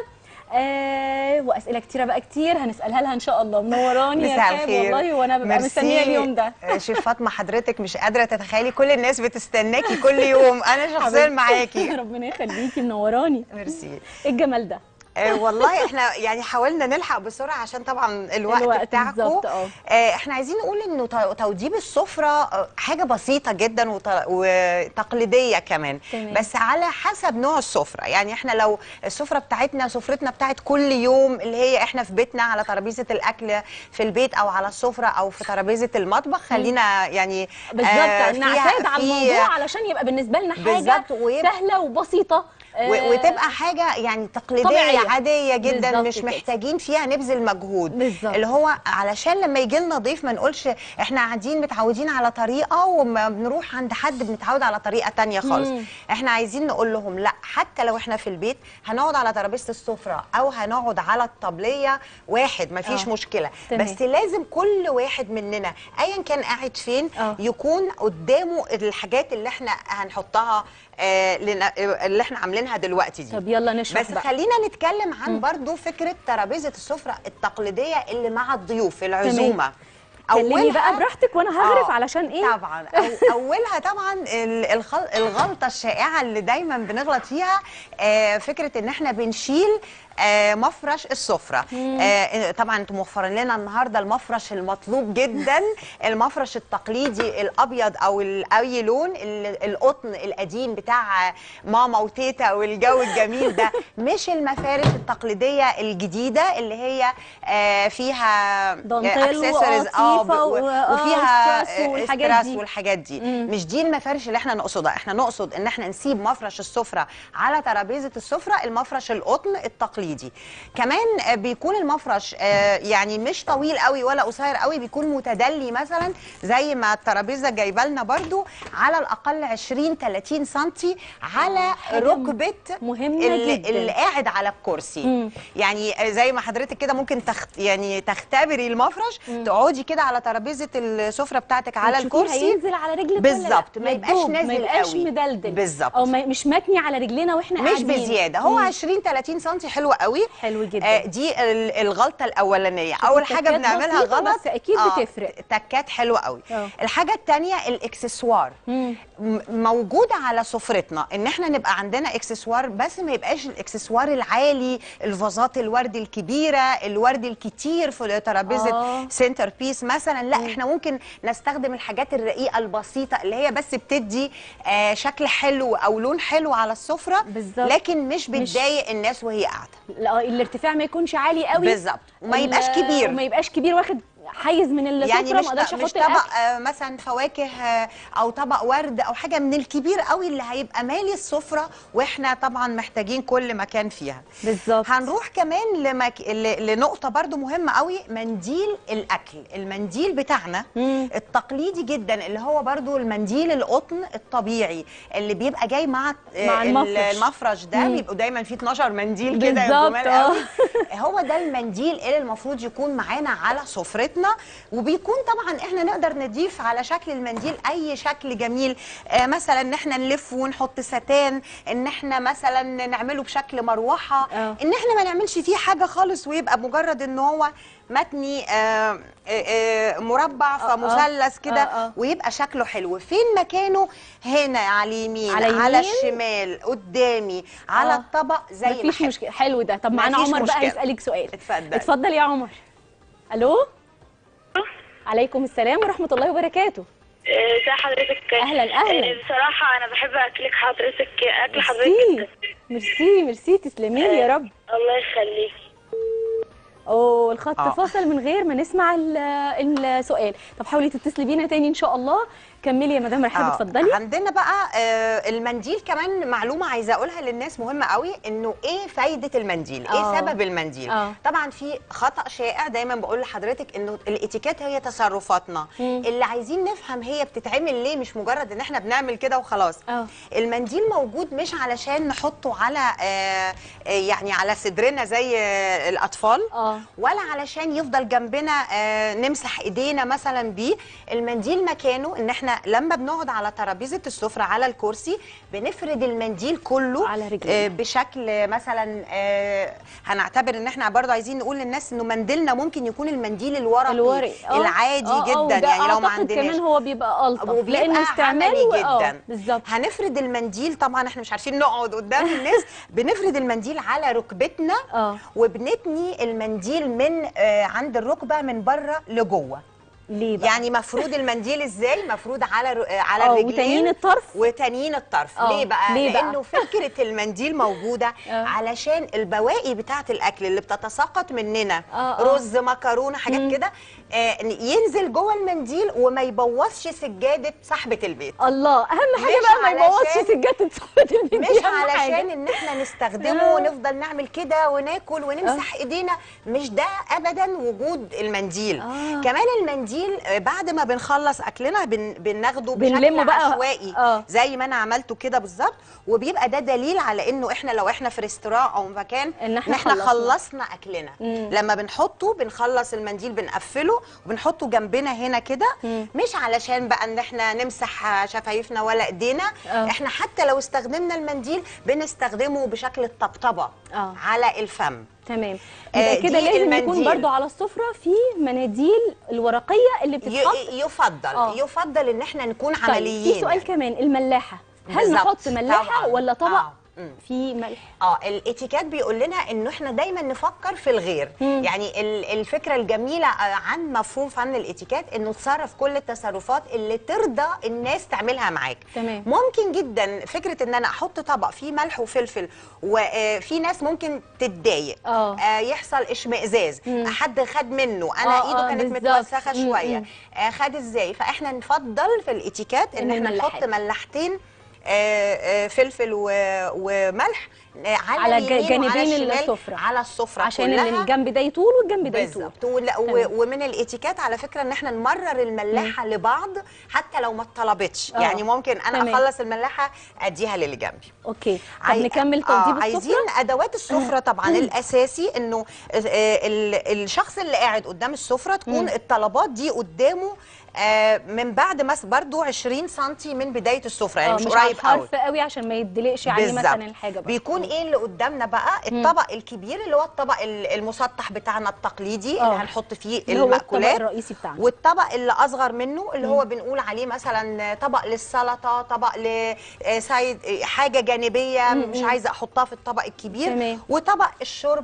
آه واسئله كتيره بقى كتير هنسالها لها ان شاء الله منوراني يا مساء رحاب الخير والله وانا ببقى ميرسي. مستنيه اليوم ده آه، شيف فاطمه حضرتك مش قادره تتخيلي كل الناس بتستناكي كل يوم انا شخصيا حبيبتي. معاكي ربنا يخليكي منوراني ميرسي ايه الجمال ده آه والله احنا يعني حاولنا نلحق بسرعه عشان طبعا الوقت, الوقت بتاعكم بالظبط، اه. آه احنا عايزين نقول انه تو- توضيب السفره آه، حاجه بسيطه جدا وت- وتقليديه كمان تمام. بس على حسب نوع السفره يعني احنا لو السفره بتاعتنا سفرتنا بتاعت كل يوم اللي هي احنا في بيتنا على ترابيزه الاكل في البيت او على السفره او في ترابيزه المطبخ خلينا يعني بالظبط آه، نعتاد فيها- على في- الموضوع علشان يبقى بالنسبه لنا حاجه بالظبط، ويبقى- سهله وبسيطه و- آه، وتبقى حاجه يعني تقليديه طبيعية. عاديه جدا بالظبط مش كده. محتاجين فيها نبذل مجهود بالظبط. اللي هو علشان لما يجي لنا ضيف ما نقولش احنا قاعدين متعودين على طريقه وما بنروح عند حد بنتعود على طريقه تانية خالص مم. احنا عايزين نقول لهم لا حتى لو احنا في البيت هنقعد على ترابيزه السفره او هنقعد على الطبليه واحد ما فيش آه. مشكله تمام. بس لازم كل واحد مننا ايا كان قاعد فين آه. يكون قدامه الحاجات اللي احنا هنحطها آه لنا- اللي احنا عاملينها دلوقتي دي طب يلا نشرح بس بقى خلينا نتكلم عن برضو فكره ترابيزه السفره التقليديه اللي مع الضيوف العزومه كلمي بقى براحتك وانا هغرف آه، علشان ايه طبعا أو اولها طبعا ال- الخل- الغلطه الشائعه اللي دايما بنغلط فيها آه، فكره ان احنا بنشيل آه، مفرش السفره آه، طبعا انتم موفرين لنا النهارده المفرش المطلوب جدا المفرش التقليدي الابيض او ال- اي لون ال- القطن القديم بتاع ماما وتيتا والجو الجميل ده مش المفارش التقليديه الجديده اللي هي آه، فيها دانتيل accessories، وقطيفة ب- و- آه، وفيها ستراس والحاجات ستراس دي. والحاجات دي مم. مش دي المفارش اللي احنا نقصدها احنا نقصد ان احنا نسيب مفرش السفره على ترابيزه السفره المفرش القطن التقليدي كمان آه، بيكون المفرش آه، يعني مش طويل قوي ولا قصير قوي بيكون متدلي مثلا زي ما الترابيزه جايبه لنا برده على الاقل 20 30 سم على حاجة ركبه مهمة اللي, جداً. اللي قاعد على الكرسي مم. يعني زي ما حضرتك كده ممكن تخت يعني تختبري المفرش تقعدي كده على ترابيزه السفره بتاعتك على وتشوفيه الكرسي هينزل على رجلك ولا لا؟ بالظبط، ما يبقاش مدوب، نازل ما يبقاش قوي. مدلدل بالظبط. او ما مش متني على رجلينا واحنا مش قاعدين بزياده هو مم. 20 30 سم حلو قوي حلو جدا آه دي ال- الغلطه الاولانيه اول حاجه التكات بنعملها بسيطة غلط بس أكيد بتفرق. تكات حلوه قوي آه. الحاجه الثانيه الاكسسوار مم. م- موجوده على سفرتنا ان احنا نبقى عندنا اكسسوار بس ما يبقاش الاكسسوار العالي الفازات الورد الكبيره الورد الكتير في ترابيزه آه. سنتر بيس مثلا لا احنا ممكن نستخدم الحاجات الرقيقه البسيطه اللي هي بس بتدي آه شكل حلو او لون حلو على السفره بالظبط. لكن مش بتضايق الناس وهي قاعده لا الارتفاع ما يكونش عالي قوي بالظبط. وما ال- يبقاش كبير. وما يبقاش كبير واخد حيز من السفره يعني مش ما اقدرش مش احط الاكل طبق آه، مثلا فواكه آه، او طبق ورد او حاجه من الكبير قوي اللي هيبقى مالي السفره واحنا طبعا محتاجين كل مكان فيها بالظبط هنروح كمان لمك... ل- لنقطه برضو مهمه قوي منديل الاكل المنديل بتاعنا مم. التقليدي جدا اللي هو برضو المنديل القطن الطبيعي اللي بيبقى جاي مع آه، مع ال- المفرش. المفرش ده مم. بيبقوا دايما فيه 12 منديل كده بالظبط، جمال آه. قوي هو ده المنديل اللي المفروض يكون معانا على سفرتنا وبيكون طبعا احنا نقدر نضيف على شكل المنديل اي شكل جميل آه مثلا ان احنا نلف ونحط ستان ان احنا مثلا نعمله بشكل مروحه آه. ان احنا ما نعملش فيه حاجه خالص ويبقى مجرد ان هو متني آه آه آه مربع آه، آه. فمثلث كده آه، آه. ويبقى شكله حلو فين مكانه هنا على اليمين على على, يمين؟ الشمال قدامي على آه. الطبق زي ما مفيش أحب. مشكله حلو ده طب معانا مفيش عمر بقى مشكلة. هيسالك سؤال اتفضل. اتفضل يا عمر الو عليكم السلام ورحمه الله وبركاته ازي حضرتك أهلاً، أهلاً. آه، بصراحة أنا بحب أكلك حضرتك أكل حضرتك ميرسي ميرسي ميرسي تسلمي لي يا رب الله يخليك اوه الخط آه. فاصل من غير ما نسمع ال- السؤال طب حاولي تتصلي بينا تاني ان شاء الله كملي يا مدام رحاب آه، اتفضلي عندنا بقى آه، المنديل كمان معلومه عايزه اقولها للناس مهمه قوي انه ايه فايده المنديل آه. ايه سبب المنديل آه. طبعا في خطا شائع دايما بقول لحضرتك انه الاتيكيت هي تصرفاتنا مم. اللي عايزين نفهم هي بتتعمل ليه مش مجرد ان احنا بنعمل كده وخلاص آه. المنديل موجود مش علشان نحطه على آه، آه، يعني على صدرنا زي آه، الاطفال اه ولا علشان يفضل جنبنا آه، نمسح ايدينا مثلا بيه المنديل مكانه ان احنا لما بنقعد على ترابيزه السفره على الكرسي بنفرد المنديل كله على رجلينا. آه، بشكل مثلا آه، هنعتبر ان احنا برضه عايزين نقول للناس انه منديلنا ممكن يكون المنديل الورقي الورق آه، العادي آه، آه، جدا وده يعني لو ما أعتقد عندناش كمان هو بيبقى الطف وبيبقى لانه استعماله عملي آه، جدا بالظبط هنفرد المنديل طبعا احنا مش عارفين نقعد قدام الناس بنفرد المنديل على ركبتنا اه وبنتني المنديل من آه عند الركبه من بره لجوه ليه بقى يعني مفروض المنديل ازاي مفروض على ر- آه، على آه، الرجلين وتانيين الطرف وتانيين الطرف آه، ليه بقى ليه بقى؟ لانه فكره المنديل موجوده آه. علشان البواقي بتاعه الاكل اللي بتتساقط مننا آه، آه. رز مكرونه حاجات كده آه ينزل جوه المنديل وما يبوظش سجاده صاحبه البيت الله اهم حاجه مش بقى ما يبوظش علشان- سجاده صحبه البيت مش دي أهم علشان حاجة. ان احنا نستخدمه آه. ونفضل نعمل كده وناكل ونمسح ايدينا مش ده ابدا وجود المنديل آه. كمان المنديل آه، بعد ما بنخلص اكلنا بن بناخده بنلمه بشكل بقى. عشوائي آه. زي ما انا عملته كده بالظبط وبيبقى ده دليل على انه احنا لو احنا في ريستوران او مكان إن إحنا احنا خلصنا. خلصنا اكلنا مم. لما بنحطه بنخلص المنديل بنقفله وبنحطه جنبنا هنا كده مم. مش علشان بقى ان احنا نمسح شفايفنا ولا ايدينا آه. احنا حتى لو استخدمنا المنديل بنستخدمه بشكل الطبطبه آه. على الفم تمام آه، يبقى كده دي لازم يكون المنديل. برضو على السفره في مناديل الورقيه اللي بتتحط ي- يفضل آه. يفضل ان احنا نكون طيب عمليين في سؤال كمان الملاحه هل بالظبط. نحط ملاحه طبعاً. ولا طبق آه. مم. فيه ملح اه الاتيكيت بيقول لنا انه احنا دايما نفكر في الغير مم. يعني ال- الفكره الجميله آه، عن مفهوم فن الاتيكيت انه تصرف كل التصرفات اللي ترضى الناس تعملها معاك تمام. ممكن جدا فكره ان انا احط طبق فيه ملح وفلفل وفي ناس ممكن تتضايق آه. آه، يحصل اشمئزاز مم. حد خد منه انا آه، ايده آه، كانت بالظبط. متوسخه مم، شويه مم. آه، خد ازاي فاحنا نفضل في الاتيكيت ان إن احنا الملاحات. نحط ملحتين آه، آه، فلفل و- وملح آه، على, على الج- اليمين وعلى جانبين الشمال السفرة. على السفره عشان كلها اللي الجنب ده يطول والجنب ده يطول بالظبط ولا- و- تمام. ومن الاتيكيت على فكره ان احنا نمرر الملاحه لبعض حتى لو ما اتطلبتش آه. يعني ممكن انا تمام. اخلص الملاحه اديها للي جنبي اوكي طب عاي- نكمل آه تنظيف عايزين السفره ادوات السفره طبعا الاساسي انه آه، ال- الشخص اللي قاعد قدام السفره تكون مم. الطلبات دي قدامه آه، من بعد مس برضو 20 سم من بدايه السفره يعني آه، مش مش على قريب قوي الحرف قوي عشان ما يدلقش عليه بالظبط. مثلا الحاجه بقى بيكون ايه اللي قدامنا بقى الطبق الكبير اللي هو الطبق ال- المسطح بتاعنا التقليدي آه. اللي هنحط فيه اللي هو الطبق المأكولات الرئيسي بتاعنا والطبق اللي اصغر منه اللي هو بنقول عليه مثلا طبق للسلطه طبق لسايد حاجه جانبيه مم، مش مم. عايزه احطها في الطبق الكبير تمام. وطبق الشوربه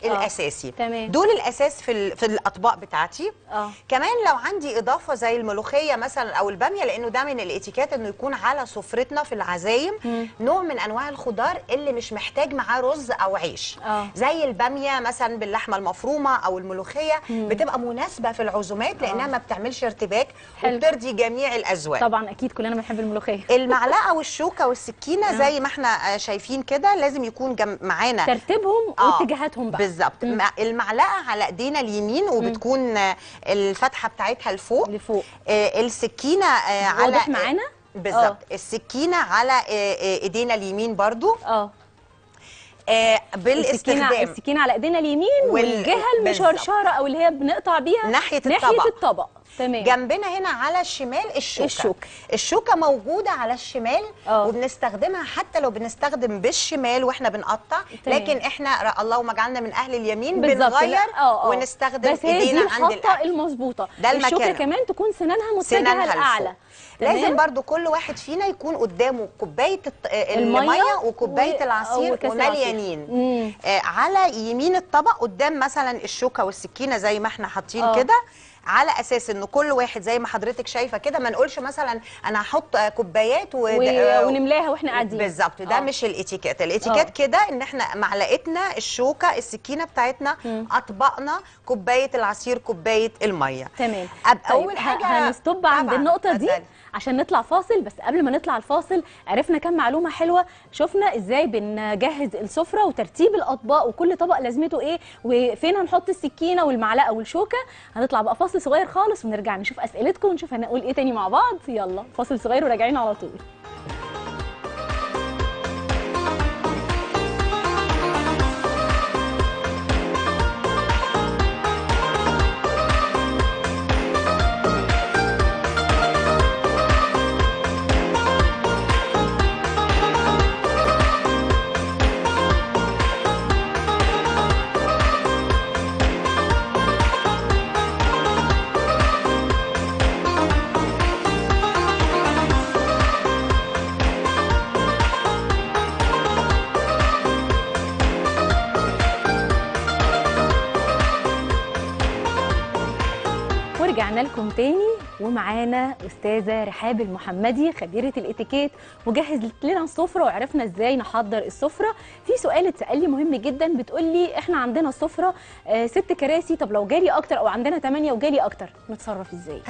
الاساسي تمام. دول الاساس في ال- في الاطباق بتاعتي اه كمان لو عندي اضافه زي الملوخيه مثلا او الباميه لانه ده من الاتيكيت انه يكون على سفرتنا في العزايم نوع من انواع الخضار اللي مش محتاج معاه رز او عيش آه. زي الباميه مثلا باللحمه المفرومه او الملوخيه بتبقى مناسبه في العزومات لانها ما بتعملش ارتباك حلو. وبترضي جميع الاذواق طبعا اكيد كلنا بنحب الملوخيه المعلقه والشوكه والسكينه زي ما احنا آه، شايفين كده لازم يكون جم... معانا ترتيبهم آه، واتجاهاتهم بقى بالظبط مم. مع- المعلقه على ايدينا اليمين وبتكون آه، الفتحه بتاعتها لفوق لفوق آه، السكينه آه، على واضح معانا؟ بالظبط السكينه على آه، آه، ايدينا اليمين برضو اه آه، السكينه بالاستخدام السكينه على ايدينا اليمين وال- والجهه بالظبط. المشرشره او اللي هي بنقطع بيها ناحية ناحيه الطبق. الطبق تمام جنبنا هنا على الشمال الشوكه الشوكة. الشوكه موجوده على الشمال آه. وبنستخدمها حتى لو بنستخدم بالشمال واحنا بنقطع تمام. لكن احنا ر- اللهم اجعلنا من اهل اليمين بالظبط بنغير لا، اه اه ونستخدم بس هي دي ايدينا عند الخطه الاكل المظبوطه ده الشوكه المكان. كمان تكون سنانها متجهه سنانها لاعلى لفوق. لازم تمام؟ برضو كل واحد فينا يكون قدامه كوبايه الط- آه، المية الميه وكوبايه و- العصير وكاس العصير. ومليانين مم. آه، على يمين الطبق قدام مثلا الشوكه والسكينه زي ما احنا حاطين آه. كده على اساس ان كل واحد زي ما حضرتك شايفه كده ما نقولش مثلا انا هحط آه، كوبايات و... و... آه، ونملاها واحنا قاعدين بالظبط ده آه. مش الاتيكيت الاتيكيت آه. كده ان احنا معلقتنا الشوكه السكينه بتاعتنا مم. اطبقنا كوبايه العصير كوبايه الميه تمام أب- طيب أول ه- حاجة- هنستوب عند طبعاً، النقطة دي اتفضلي. عشان نطلع فاصل بس قبل ما نطلع الفاصل عرفنا كم معلومة حلوة شفنا ازاي بنجهز السفرة وترتيب الأطباق وكل طبق لازمته ايه وفين هنحط السكينة والمعلقة والشوكة هنطلع بقى فاصل صغير خالص ونرجع نشوف أسئلتكم ونشوف هنقول ايه تاني مع بعض يلا فاصل صغير وراجعين على طول ورجعنا لكم تاني ومعانا استاذه رحاب المحمدي خبيره الاتيكيت وجهزت لنا السفره وعرفنا ازاي نحضر السفره في سؤال اتسال لي مهم جدا بتقول لي احنا عندنا السفره آه ست كراسي طب لو جالي اكتر او عندنا ثمانيه وجالي اكتر نتصرف ازاي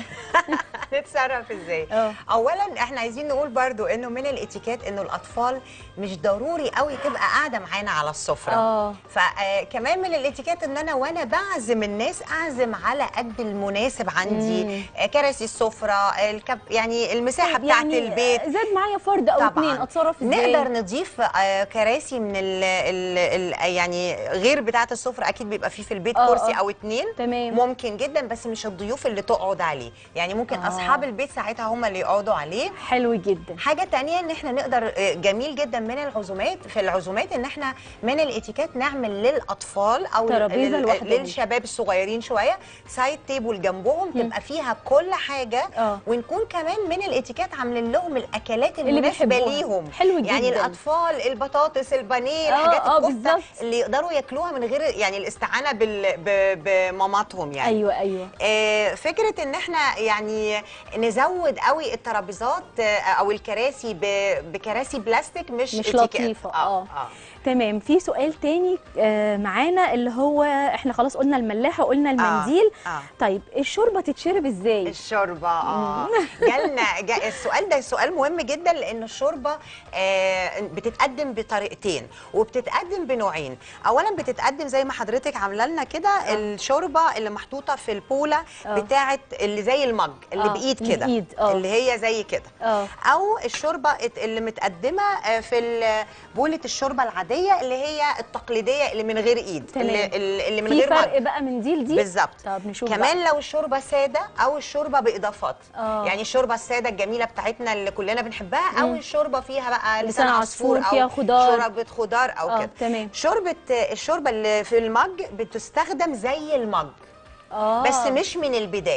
نتصرف ازاي اه. اولا احنا عايزين نقول برضو انه من الاتيكيت انه الاطفال مش ضروري قوي تبقى قاعده معانا على السفره اه فكمان من الاتيكيت ان انا وانا بعزم الناس اعزم على قد المناسب عندي مم. آه، كراسي السفره الكب يعني المساحه طيب بتاعت يعني البيت زاد معايا فرد او اثنين اتصرف ازاي نقدر نضيف آه، كراسي من ال ال ال يعني غير بتاعه السفره اكيد بيبقى فيه في البيت آه، كرسي آه. او اتنين تمام ممكن جدا بس مش الضيوف اللي تقعد عليه يعني ممكن آه. آه. اصحاب البيت ساعتها هم اللي يقعدوا عليه حلو جدا حاجه تانية ان احنا نقدر آه، جميل جدا من العزومات في العزومات ان احنا من الاتيكيت نعمل للاطفال او ترابيزة لل- لوحدهم. للشباب الصغيرين شويه سايد تيبل جنبهم تبقى فيها كل حاجه اه ونكون كمان من الاتيكيت عاملين لهم الاكلات اللي المناسبه بيحبوها. ليهم حلو يعني جداً. الاطفال البطاطس البانيه آه، الحاجات آه، الكفته بالظبط. اللي يقدروا ياكلوها من غير يعني الاستعانه بال... ب... بماماتهم يعني ايوه ايوه آه، فكره ان احنا يعني نزود قوي الترابيزات آه، او الكراسي ب- بكراسي بلاستيك مش مش اتيكيت. لطيفة، اه, آه. آه. تمام في سؤال تاني آه، معانا اللي هو احنا خلاص قلنا الملاحه وقلنا المنديل آه. طيب الشوربه تتشرب ازاي الشوربه اه جالنا جا السؤال ده سؤال مهم جدا لان الشوربه آه بتتقدم بطريقتين وبتتقدم بنوعين اولا بتتقدم زي ما حضرتك عامله لنا كده الشوربه اللي محطوطه في البوله آه. بتاعه اللي زي المج اللي آه، بايد اللي كده بإيد، آه. اللي هي زي كده اه او الشوربه ات- اللي متقدمه آه، في ال- بوله الشوربه العاديه اللي هي التقليديه اللي من غير ايد تمام. اللي, اللي من في غير فرق مج بقى من دي لدي بالظبط طب نشوف كمان لو الشوربه ساده او الشوربه باضافات آه. يعني الشوربه الساده الجميله بتاعتنا اللي كلنا بنحبها او مم. الشوربه فيها بقى لسان لسان عصفور، عصفور فيها او خضار. شوربه خضار او آه، كده تمام. شوربه الشوربه اللي في المج بتستخدم زي المج اه بس مش من البدايه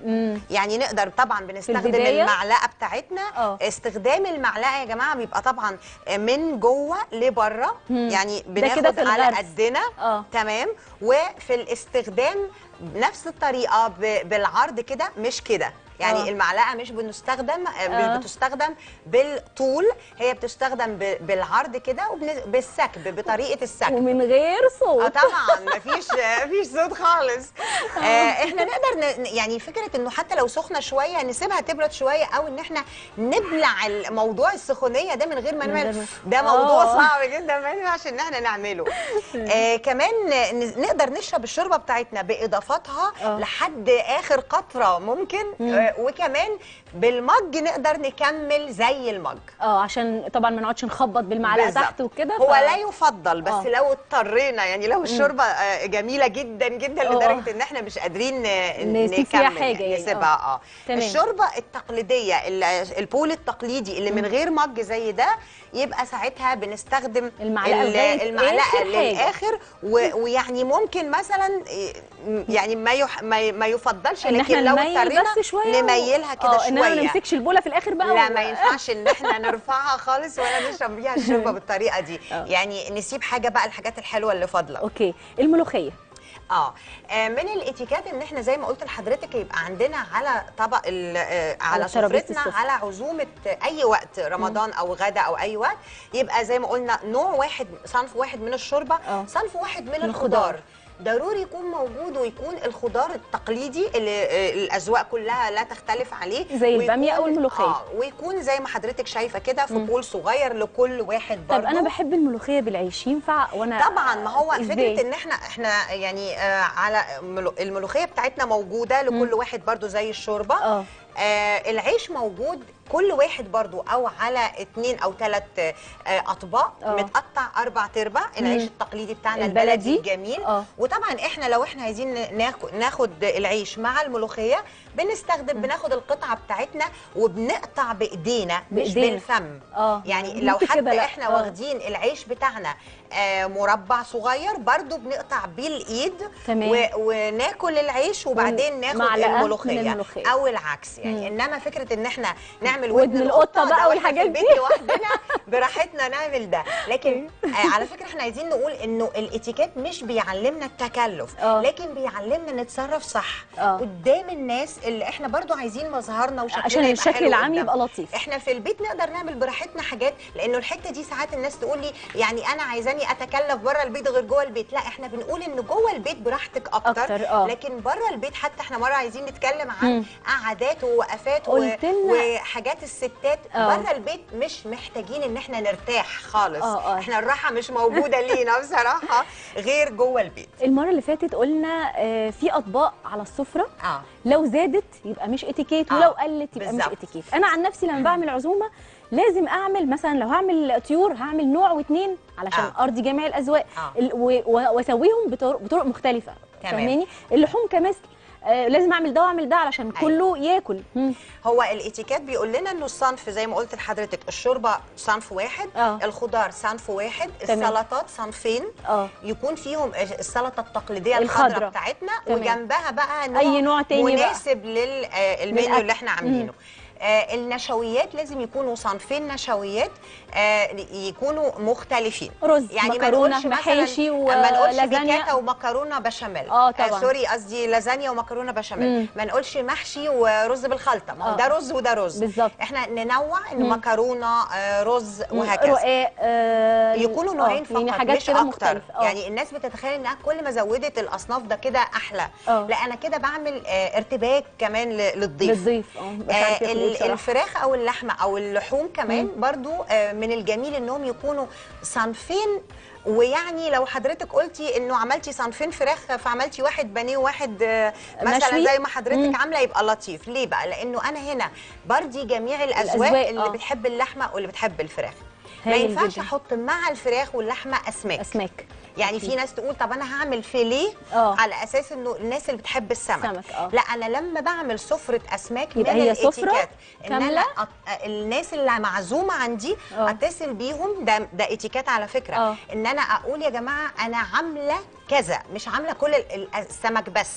مم. يعني نقدر طبعا بنستخدم البداية؟ المعلقه بتاعتنا آه. استخدام المعلقه يا جماعه بيبقى طبعا من جوه لبره مم. يعني ده كده بناخد في على الغرس. قدنا اه تمام وفي الاستخدام بنفس الطريقه ب- بالعرض كده مش كده يعني آه. آه. المعلقه مش بنستخدم آه. آه. بتستخدم بالطول هي بتستخدم ب- بالعرض كده وبالسكب بطريقه السكب ومن غير اه صوت طبعا مفيش مفيش صوت خالص آه احنا نقدر ن... يعني فكره انه حتى لو سخنه شويه نسيبها تبرد شويه او ان احنا نبلع الموضوع السخونيه ده من غير ما من غير نعمل ما- ده موضوع آه. صعب جدا ما ينفعش ان احنا نعمله آه كمان ن- نقدر نشرب الشوربه بتاعتنا باضافاتها آه. لحد اخر قطره ممكن آه وكمان بالمج نقدر نكمل زي المج اه عشان طبعا ما نقعدش نخبط بالمعلقه بالظبط. تحت وكده هو ف- لا يفضل بس آه. لو اضطرينا يعني لو الشوربه آه، جميله جدا جدا آه. لدرجه ان احنا مش قادرين ن- نسيب فيها نكمل حاجة يعني، نسيبها اه تمام. الشوربه التقليديه ال- البول التقليدي اللي من غير مج زي ده يبقى ساعتها بنستخدم المعلقة ال- لغاية المعلقه آخر حاجة. للاخر و- ويعني ممكن مثلا إيه، يعني ما يح ما ي- ما يفضلش ان احنا لكن لو نميل اضطرينا بس شويه و- نميلها كده آه، شويه انما ما نمسكش البوله في الاخر بقى لا و- ما ينفعش ان احنا نرفعها خالص ولا نشرب بيها الشوربه بالطريقه دي آه. يعني نسيب حاجه بقى الحاجات الحلوه اللي فاضله اوكي الملوخيه اه آه، من الاتيكات ان احنا زي ما قلت لحضرتك يبقى عندنا على طبق ال- آه، على ترابيزة سفرتنا السفرة. على عزومه اي وقت رمضان او غدا او اي وقت يبقى زي ما قلنا نوع واحد صنف واحد من الشوربه آه. صنف واحد من من الخضار الخضار. ضروري يكون موجود ويكون الخضار التقليدي اللي آه، الاذواق كلها لا تختلف عليه زي البامية ويكون- أو الملوخية. اه ويكون زي ما حضرتك شايفه كده في بول صغير لكل واحد طب برضه انا بحب الملوخيه بالعيش ينفع وانا طبعا ما هو إزاي؟ فكره ان احنا احنا يعني آه على ملو- الملوخيه بتاعتنا موجوده لكل واحد برضو زي الشوربه اه آه العيش موجود كل واحد برضو او على اتنين او ثلاث آه اطباق آه. متقطع اربع تربع العيش مم. التقليدي بتاعنا البلدي. البلدي الجميل آه. وطبعا احنا لو احنا عايزين ناخد, ناخد العيش مع الملوخيه بنستخدم بناخد القطعه بتاعتنا وبنقطع بايدينا مش بإيدينا. بالفم اه يعني لو ممكن حتى كده لا. احنا آه. واخدين العيش بتاعنا آه مربع صغير برضو بنقطع بالايد تمام. و... وناكل العيش وبعدين ناخد معلقة من الملوخيه الملوخية. او العكس يعني مم. انما فكره ان احنا نعمل ودن ودن القطة ده بقى وإحنا والحاجات في البيت دي. لوحدنا براحتنا نعمل ده لكن آه على فكره احنا عايزين نقول انه الاتيكيت مش بيعلمنا التكلف آه. لكن بيعلمنا نتصرف صح آه. قدام الناس اللي احنا برضو عايزين مظهرنا وشكلنا عشان يبقى الشكل حلو العام قدامهم. يبقى لطيف احنا في البيت نقدر نعمل براحتنا حاجات لانه الحته دي ساعات الناس تقول لي يعني انا عايزاني اتكلف بره البيت غير جوه البيت لا احنا بنقول ان جوه البيت براحتك اكتر, أكتر، آه. لكن بره البيت حتى احنا مره عايزين نتكلم مم. عن قعدات ووقفات و... قلت لنا- وحاجات الستات آه. بره البيت مش محتاجين ان احنا نرتاح خالص آه، آه. احنا الراحه مش موجوده لينا بصراحه غير جوه البيت المره اللي فاتت قلنا آه، في اطباق على السفره اه لو زادت يبقى مش اتيكيت آه، ولو قلت يبقى مش بالظبط. اتيكيت انا عن نفسي لما بعمل عزومه لازم اعمل مثلا لو هعمل طيور هعمل نوع واتنين علشان آه. ارضي جميع الاذواق آه. ال- و- و- واسويهم بطرق, بطرق مختلفه تمام. فاهماني اللحوم كمثل آه لازم اعمل ده واعمل ده علشان أيوة. كله ياكل مم. هو الاتيكيت بيقول لنا انه الصنف زي ما قلت لحضرتك الشوربه صنف واحد آه. الخضار صنف واحد تمام. السلطات صنفين اه يكون فيهم السلطه التقليديه الخضرا. الخضراء بتاعتنا تمام. وجنبها بقى نوع أي نوع تاني بقى. مناسب للمنيو للأكل. اللي احنا عاملينه آه النشويات لازم يكونوا صنفين نشويات آه يكونوا مختلفين رز يعني ما مكرونه نقولش مثلاً- محاشي ما نقولش ولازانيا بيكاتا ومكرونه بشاميل آه، طبعاً. سوري قصدي لازانيا ومكرونه بشاميل مم. ما نقولش محشي ورز بالخلطه ما هو آه. ده رز وده رز بالظبط احنا ننوع انه مم. مكرونه آه، رز وهكذا رقاق آه يكونوا نوعين آه، فقط يعني حاجات مش كده اكتر مختلفه آه. يعني الناس بتتخيل انها كل ما زودت الاصناف ده كده احلى آه. لا انا كده بعمل آه، ارتباك كمان ل- للضيف للضيف اه مش آه عارفة ياكل إيه ال- بصراحة. الفراخ او اللحمه او اللحوم كمان مم. برضو آه من الجميل انهم يكونوا صنفين ويعني لو حضرتك قلتي انه عملتي صنفين فراخ فعملتي واحد بانيه وواحد آه، مثلا مشوي؟ زي ما حضرتك مم. عامله يبقى لطيف ليه بقى لانه انا هنا برضي جميع الاذواق الأذواق، اللي آه. بتحب اللحمه واللي بتحب الفراخ ما هايل ينفعش جداً. احط مع الفراخ واللحمه اسماك اسماك يعني في ناس تقول طب انا هعمل فيليه اه على اساس انه الناس اللي بتحب السمك سمك اه لا انا لما بعمل سفره اسماك يبقى من هي سفرة الاتيكيت ان انا كاملة؟ أط... الناس اللي معزومه عندي آه. اتصل بيهم ده ده اتيكيت على فكره آه. ان انا اقول يا جماعه انا عامله كذا مش عامله كل ال- ال- السمك بس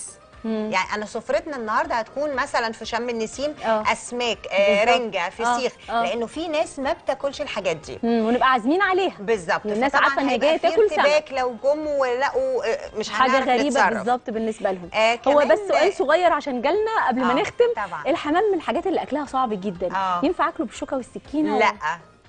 مم. يعني انا سفرتنا النهارده هتكون مثلا في شم النسيم آه. اسماك آه بالظبط. رنجه آه، فسيخ آه. لانه في ناس ما بتاكلش الحاجات دي مم، ونبقى عازمين عليها بالظبط الناس فطبعاً عارفة إن هي هيبقى جاية في تاكل سمك. ارتباك لو جم ولقوا آه، مش حاجه هنعرف غريبه نتصرف. بالظبط بالنسبه لهم آه هو كمان بس سؤال صغير عشان جالنا قبل ما آه، نختم طبعاً. الحمام من الحاجات اللي اكلها صعب جدا آه. ينفع اكله بالشوكه والسكينه لا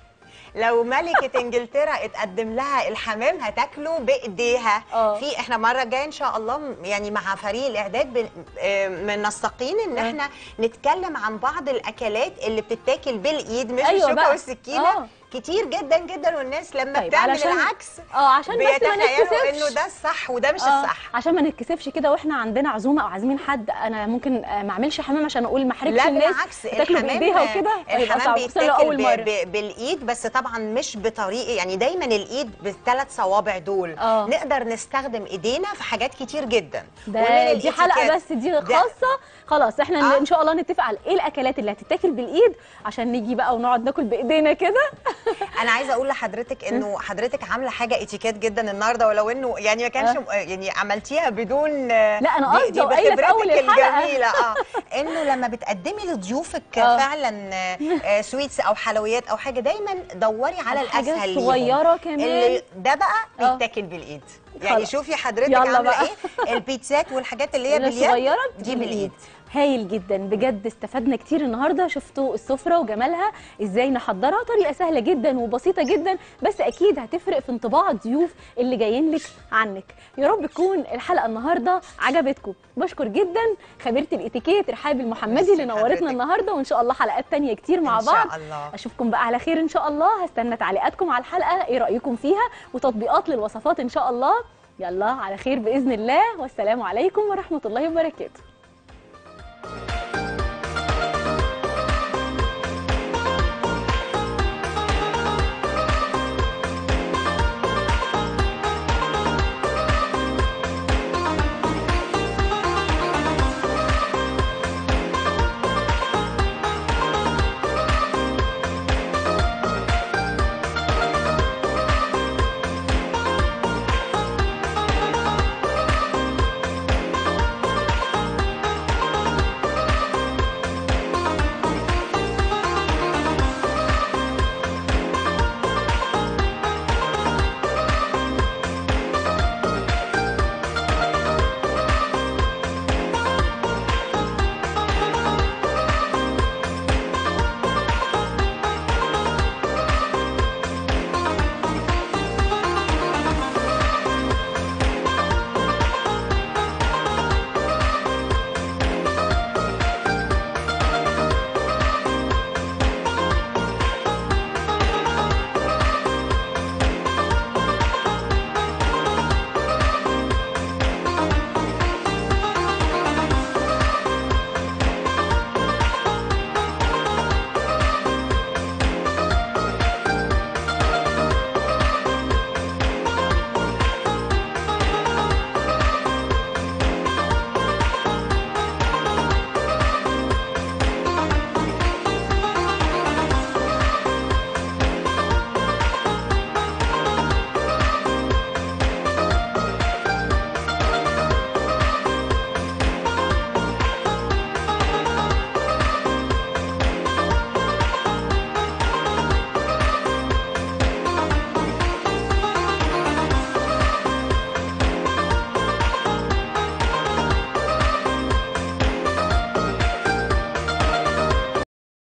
لو ملكة انجلترا اتقدم لها الحمام هتاكله بايديها آه. في احنا مره جايه ان شاء الله م- يعني مع فريق الاعداد بن- آه، منسقين ان آه. احنا نتكلم عن بعض الاكلات اللي بتتاكل بالايد مش أيوة بالشوكه بقى. والسكينه آه. كتير جدا جدا والناس لما طيب، بتعمل علشان- العكس اه عشان بس ما بيتخيلوا انه نتكسفش ده الصح وده مش آه، الصح عشان ما نتكسفش كده واحنا عندنا عزومه او عازمين حد انا ممكن آه، ما اعملش حمام عشان اقول ما احرجش لا الناس بالعكس تاكله بايديها وكده هيبقى الحمام صعب خصوصا لو بيتاكل اول ب- مره ب- بالايد بس طبعا مش بطريقه يعني دايما الايد بالثلاث صوابع دول آه. نقدر نستخدم ايدينا في حاجات كتير جدا ده دي حلقه الإتيكيت. بس دي ده- خاصه خلاص احنا آه. ان شاء الله نتفق على ايه الاكلات اللي هتتاكل بالايد عشان نيجي بقى ونقعد ناكل بايدينا كده انا عايزه اقول لحضرتك انه حضرتك عامله حاجه اتيكيت جدا النهارده ولو انه يعني ما كانش آه. يعني عملتيها بدون لا، أنا دي- قصدي دي وقايلة في أول بخبرتك الحلقة. الجميله اه انه لما بتقدمي لضيوفك آه. فعلا آه، سويتس او حلويات او حاجه دايما دوري على الحاجة الاسهل ليهم. الصغيرة كمان. اللي ده بقى آه. بيتاكل بالايد يعني خلاص. شوفي حضرتك يلا عامله بقى. ايه البيتزات والحاجات اللي هي باليد الصغيره دي بالايد هايل جدا بجد استفدنا كتير النهارده شفتوا السفره وجمالها ازاي نحضرها طريقه سهله جدا وبسيطه جدا بس اكيد هتفرق في انطباع الضيوف اللي جايين لك عنك يا رب تكون الحلقه النهارده عجبتكم بشكر جدا خبيره الاتيكيت رحاب المحمدي ميرسي اللي نورتنا لحضرتك. النهارده وان شاء الله حلقات تانية كتير مع إن شاء بعض الله. اشوفكم بقى على خير ان شاء الله هستنى تعليقاتكم على الحلقه ايه رايكم فيها وتطبيقات للوصفات ان شاء الله يلا على خير باذن الله والسلام عليكم ورحمه الله وبركاته